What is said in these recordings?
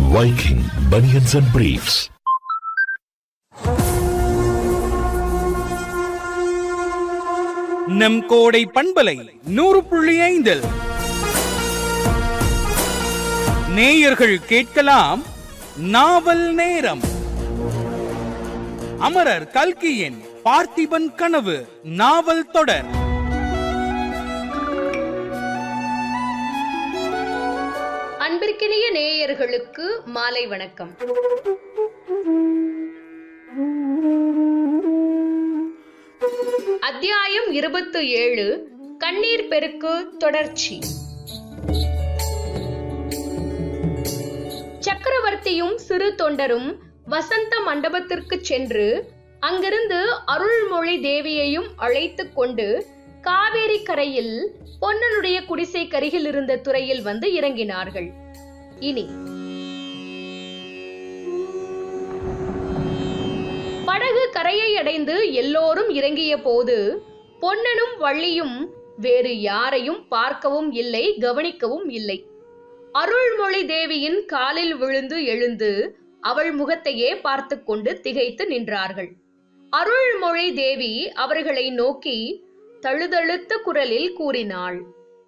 Viking Bunions and Briefs. நம் கோடை பண்பலை நூறு புள்ளி ஐந்தில் நேயர்கள் கேட்கலாம் நாவல் நேரம் அமரர் கல்கியின் பார்த்திபன் கனவு நாவல் தொடர் அன்பிற்கினிய நேயர்களுக்கு மாலை வணக்கம் அத்தியாயம் இருபத்து ஏழு கண்ணீர் பெருக்கு தொடர்ச்சி சக்கரவர்த்தியும் சிறு தொண்டரும் வசந்த மண்டபத்திற்கு சென்று அங்கிருந்து அருள்மொழி தேவியையும் அழைத்துக் கொண்டு காவேரி கரையில் பொன்னனுடைய குடிசை கருகில் இருந்த துறையில் வந்து இறங்கினார்கள் இனி படகு கரையை அடைந்து எல்லோரும் இறங்கிய போது பொன்னனும் வள்ளியும் வேறு யாரையும் பார்க்கவும் இல்லை கவனிக்கவும் இல்லை அருள்மொழி தேவியின் காலில் விழுந்து எழுந்து அவள் முகத்தையே பார்த்து கொண்டு திகைத்து நின்றார்கள் அருள்மொழி தேவி அவர்களை நோக்கி தழுதழுத்த குரலில் கூறினாள்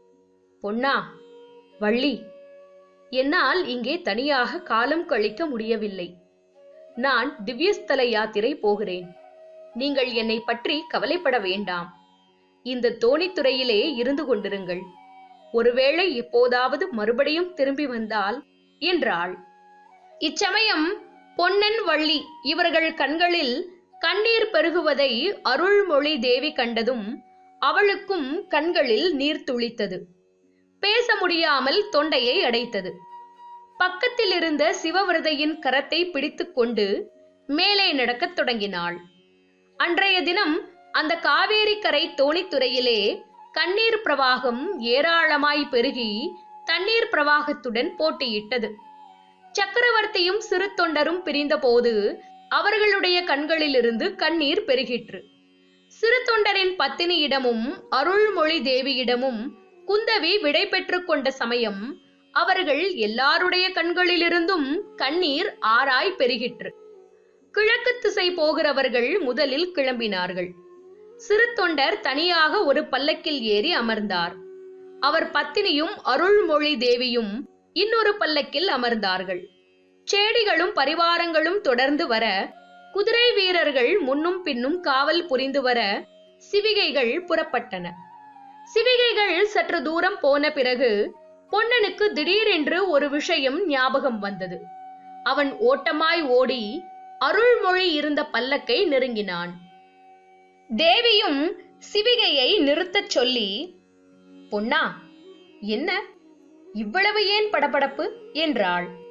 பொன்னா வள்ளி என்னால் இங்கே தனியாக காலம் கழிக்க முடியவில்லை நான் திவ்யஸ்தல யாத்திரை போகிறேன் நீங்கள் என்னை பற்றி கவலைப்பட வேண்டாம் இந்த தோணித்துறையிலே இருந்து கொண்டிருங்கள் ஒருவேளை எப்போதாவது மறுபடியும் திரும்பி வந்தால் என்றாள் இச்சமயம் பொன்னன் வள்ளி இவர்கள் கண்களில் கண்ணீர் பெருகுவதை அருள்மொழி தேவி கண்டதும் அவளுக்கும் கண்களில் நீர் துளித்தது பேச முடியாமல் தொண்டையை அடைத்தது பக்கத்தில் இருந்த சிவவிரதையின் கரத்தை பிடித்துக்கொண்டு மேலே நடக்கத் தொடங்கினாள் அன்றைய தினம் அந்த காவேரி கரை தோணித்துறையிலே கண்ணீர் பிரவாகம் ஏராளமாய் பெருகி தண்ணீர் பிரவாகத்துடன் போட்டியிட்டது சக்கரவர்த்தியும் சிறு தொண்டரும் பிரிந்தபோது அவர்களுடைய கண்களிலிருந்து கண்ணீர் பெருகிற்று சிறு தொண்டரின் பத்தினியிடமும் அருள்மொழி தேவியிடமும் குந்தவி விடை பெற்றுக் கொண்ட சமயம் அவர்கள் எல்லாருடைய கண்களிலிருந்தும் கண்ணீர் ஆராய் பெருகிற்று கிழக்கு திசை போகிறவர்கள் முதலில் கிளம்பினார்கள் சிறு தொண்டர் தனியாக ஒரு பல்லக்கில் ஏறி அமர்ந்தார் அவர் பத்தினியும் அருள்மொழி தேவியும் இன்னொரு பல்லக்கில் அமர்ந்தார்கள் சேடிகளும் பரிவாரங்களும் தொடர்ந்து வர குதிரை வீரர்கள் முன்னும் பின்னும் காவல் புரிந்து வர சிவிகைகள் புறப்பட்டன சிவிகைகள் சற்று தூரம் போன பிறகு பொன்னனுக்கு திடீரென்று ஒரு விஷயம் ஞாபகம் வந்தது அவன் ஓட்டமாய் ஓடி அருள்மொழி இருந்த பல்லக்கை நெருங்கினான் தேவியும் சிவிகையை நிறுத்தச் சொல்லி பொன்னா என்ன இவ்வளவு ஏன் படபடப்பு என்றாள்